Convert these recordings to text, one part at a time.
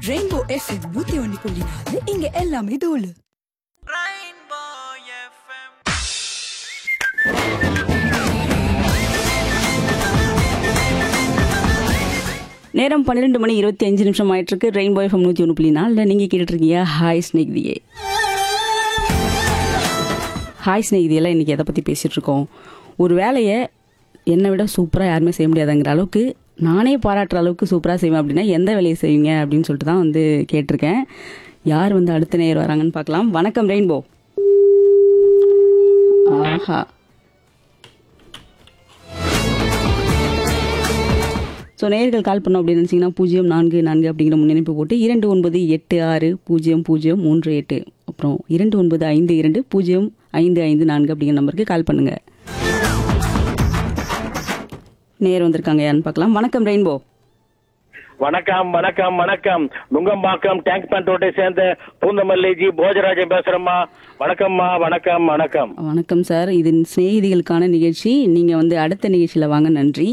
Rainbow FM நூத்தி ஒன்னு புள்ளி நாலு இங்க எல்லாமே தோலு நேரம் பன்னிரெண்டு மணி இருபத்தி அஞ்சு நிமிஷம் ஆயிட்டிருக்கு ரெயின்போ எஃப்எம் நூற்றி ஒன்று புள்ளி நாலில் நீங்கள் கேட்டுட்ருக்கீங்க ஹாய் ஸ்நேகிதியே ஹாய் ஸ்நேகிதியெல்லாம் இன்றைக்கி எதை பற்றி பேசிகிட்டு இருக்கோம் ஒரு வேலையை என்னை விட சூப்பராக யாருமே செய்ய முடியாதுங்கிற அளவுக்கு நானே பாராட்டுற அளவுக்கு சூப்பராக செய்வேன் அப்படின்னா எந்த வேலையை செய்வீங்க அப்படின்னு சொல்லிட்டு தான் வந்து கேட்டிருக்கேன் யார் வந்து அடுத்த நேர் வராங்கன்னு பார்க்கலாம் வணக்கம் ரெயின்போ ஆஹா ஸோ நேயர்கள் கால் பண்ணோம் அப்படின்னு நினச்சிங்கன்னா பூஜ்ஜியம் நான்கு நான்கு அப்படிங்கிற முன்னிணைப்பு போட்டு இரண்டு ஒன்பது எட்டு ஆறு பூஜ்ஜியம் பூஜ்ஜியம் மூன்று எட்டு அப்புறம் இரண்டு ஒன்பது ஐந்து இரண்டு பூஜ்ஜியம் ஐந்து ஐந்து நான்கு அப்படிங்கிற நம்பருக்கு கால் பண்ணுங்க நேர் வந்திருக்காங்க யாருன்னு பார்க்கலாம் வணக்கம் ரெயின்போ வணக்கம் வணக்கம் வணக்கம் நுங்கம்பாக்கம் டேங்க் பேண்ட் ரோட்டை சேர்ந்த பூந்தமல்லி ஜி போஜராஜன் பேசுறேம்மா வணக்கம்மா வணக்கம் வணக்கம் வணக்கம் சார் இது சிநேகிதிகளுக்கான நிகழ்ச்சி நீங்கள் வந்து அடுத்த நிகழ்ச்சியில் வாங்க நன்றி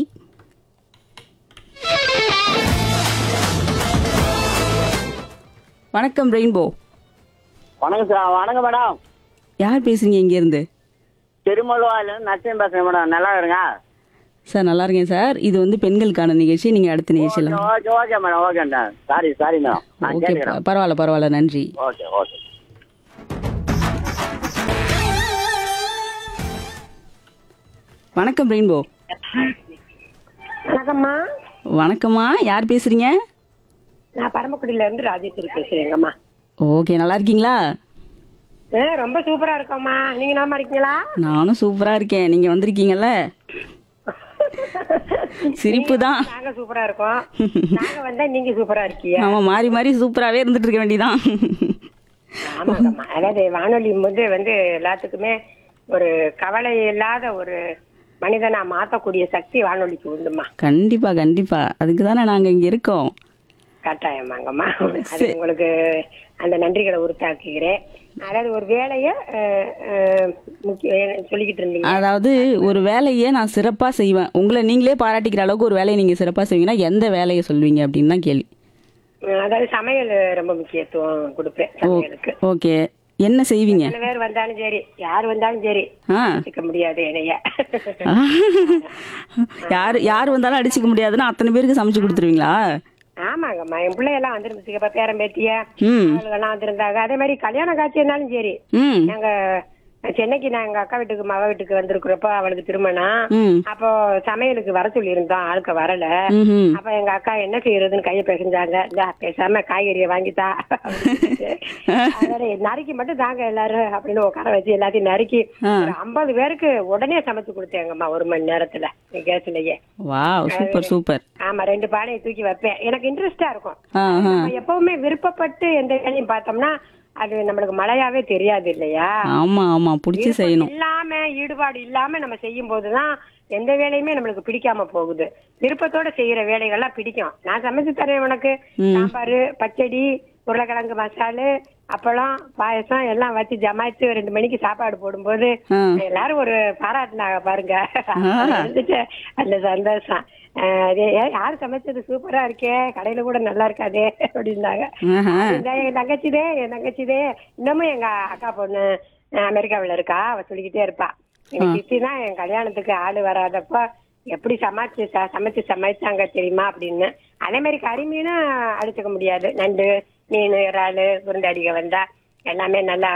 வணக்கம் ரெயின்போ வணக்கம் சார் வணக்கம் மேடம் யார் பேசுறீங்க இங்கேருந்து திருமல்வாயிலிருந்து நரசிம்ம பேசுறேன் மேடம் நல்லா இருங்க சார் நல்லா இருக்கேன் சார் இது வந்து பெண்களுக்கான நிகழ்ச்சி நீங்கள் அடுத்த நிகழ்ச்சியில் வாங்க. Okay okay madam okay sorry sorry madam நான் ஓகே கேட்கிறேன் பரவாயில்ல பரவாயில்ல நன்றி ஓகே ஓகே வணக்கம் ரெயின்போ வணக்கம்மா வணக்கம்மா யார் பேசுறீங்க நான் பரமக்குடியில இருந்து ராஜேஸ்வரி பேசுறேங்கம்மா ஓகே நல்லா இருக்கீங்களா ஆ, ரொம்ப சூப்பரா இருக்கோம்மா நீங்க நாம இருக்கீங்களா நானும் சூப்பரா இருக்கேன் நீங்க வந்திருக்கீங்கல்ல சிரிப்பு தான் நாங்க சூப்பரா இருக்கோம் நாங்க வந்தா நீங்க சூப்பரா இருக்கீங்க ஆமா மாறி மாறி சூப்பராகவே இருந்துட்டு இருக்க வேண்டியதான் ஆமாங்கம்மா அதாவது வானொலி வந்து வந்து எல்லாத்துக்குமே ஒரு கவலை இல்லாத ஒரு மனிதனா மாத்தக்கூடிய சக்தி வானொலிக்கு உண்டுமா கண்டிப்பா கண்டிப்பா அதுக்கு தானே நாங்க இங்க இருக்கோம் கட்டாயமாங்கம்மா அது உங்களுக்கு அந்த நன்றிகளை உறுத்தாக்குகிறேன் அதாவது ஒரு வேலைய அஹ், அஹ், முக்கிய சொல்லிக்கிட்டு இருந்தீங்க அதாவது ஒரு வேலையை நான் சிறப்பா செய்வேன் உங்களை நீங்களே பாராட்டிக்கிற அளவுக்கு ஒரு வேலையை நீங்க சிறப்பா செய்வீங்கன்னா எந்த வேலையை சொல்வீங்க அப்படின்னு தான் கேள்வி அதாவது சமையல் ரொம்ப முக்கியத்துவம் கொடுப்பேன் சமையலுக்கு ஓகே என்ன செய்வீங்க எத்தனை பேர் வந்தாலும் சரி யார் வந்தாலும் சரி ஆ அடிச்சுக்க முடியாது என்னைய யார் யார் வந்தாலும் அடிச்சுக்க முடியாதுன்னா அத்தனை பேருக்கு சமைச்சு கொடுத்துருவீங்களா ஆமாங்கம்மா என் பிள்ளையெல்லாம் வந்துருந்துச்சு இப்ப பேரன் பேத்திய ம் அவளுகெல்லாம் வந்திருந்தாங்க அதே மாதிரி கல்யாண காட்சி இருந்தாலும் சரி ம் நாங்க சென்னைக்கு நான் எங்க அக்கா வீட்டுக்கு மக வீட்டுக்கு வந்திருக்கிறப்ப அவளுக்கு திருமணம் ம் அப்போ சமையலுக்கு வர சொல்லி இருந்தோம் ஆளுக்க வரல ம்ஹும். அப்ப எங்க அக்கா என்ன செய்யறதுன்னு கையை பேசிஞ்சாங்க இந்தா பேசாம காய்கறியை வாங்கித்தா அப்படின்னு. அதோட நறுக்கி மட்டும் தாங்க எல்லாரும் அப்படின்னு உட்கார வச்சு எல்லாத்தையும் நறுக்கி ஆ. ஒரு ஐம்பது பேருக்கு உடனே சமைச்சு கொடுத்தேங்கம்மா ஒரு மணி நேரத்துல கேஸ்லயே வாவ் சூப்பர் சூப்பர் ஆமா ரெண்டு பானையை தூக்கி வைப்பேன் எனக்கு இன்ட்ரெஸ்டா இருக்கும் ஆ ஆ நம்ம எப்பவுமே விருப்பப்பட்டு எந்த வேலையும் பார்த்தோம்னா அது நம்மளுக்கு மழையாவே தெரியாது இல்லையா ஆமா ஆமா பிடிச்சி விருப்பம் செய்யணும் இல்லாம ஈடுபாடு இல்லாம நம்ம செய்யும் போதுதான் எந்த வேலையுமே நம்மளுக்கு பிடிக்காம போகுது விருப்பத்தோட செய்யற வேலைகள்லாம் பிடிக்கும் நான் சமைச்சு தரேன் உனக்கு சாம்பார் பச்சடி உருளைக்கிழங்கு மசாலு அப்பளம் பாயசம் எல்லாம் வச்சு ஜமாய்ச்சு ரெண்டு மணிக்கு சாப்பாடு போடும்போது ஆ. எல்லாரும் ஒரு பாராட்டினாங்க பாருங்க இருந்துச்சு அந்த சந்தோஷம் அஹ் அது ஏ, யார் சமைச்சது சூப்பரா இருக்கே கடையில கூட நல்லா இருக்காதே அப்படின்னாங்க ஆஹா. இந்த என் தங்கச்சிதே என் தங்கச்சிதே இன்னமும் எங்க அக்கா பொண்ணு அஹ், அமெரிக்காவுல இருக்கா அவ சொல்லிக்கிட்டே இருப்பா எங்க சித்தி தான் என் கல்யாணத்துக்கு ஆளு வராதப்ப எப்படி சமைச்சு ச- சமைச்சு சமைச்சாங்க தெரியுமா அப்படின்னு அதே மாதிரி கறி மீனும் அடிச்சுக்க முடியாது நண்டு மீன் இறாலு குருண்டாடிக வந்தா எல்லாமே நல்லா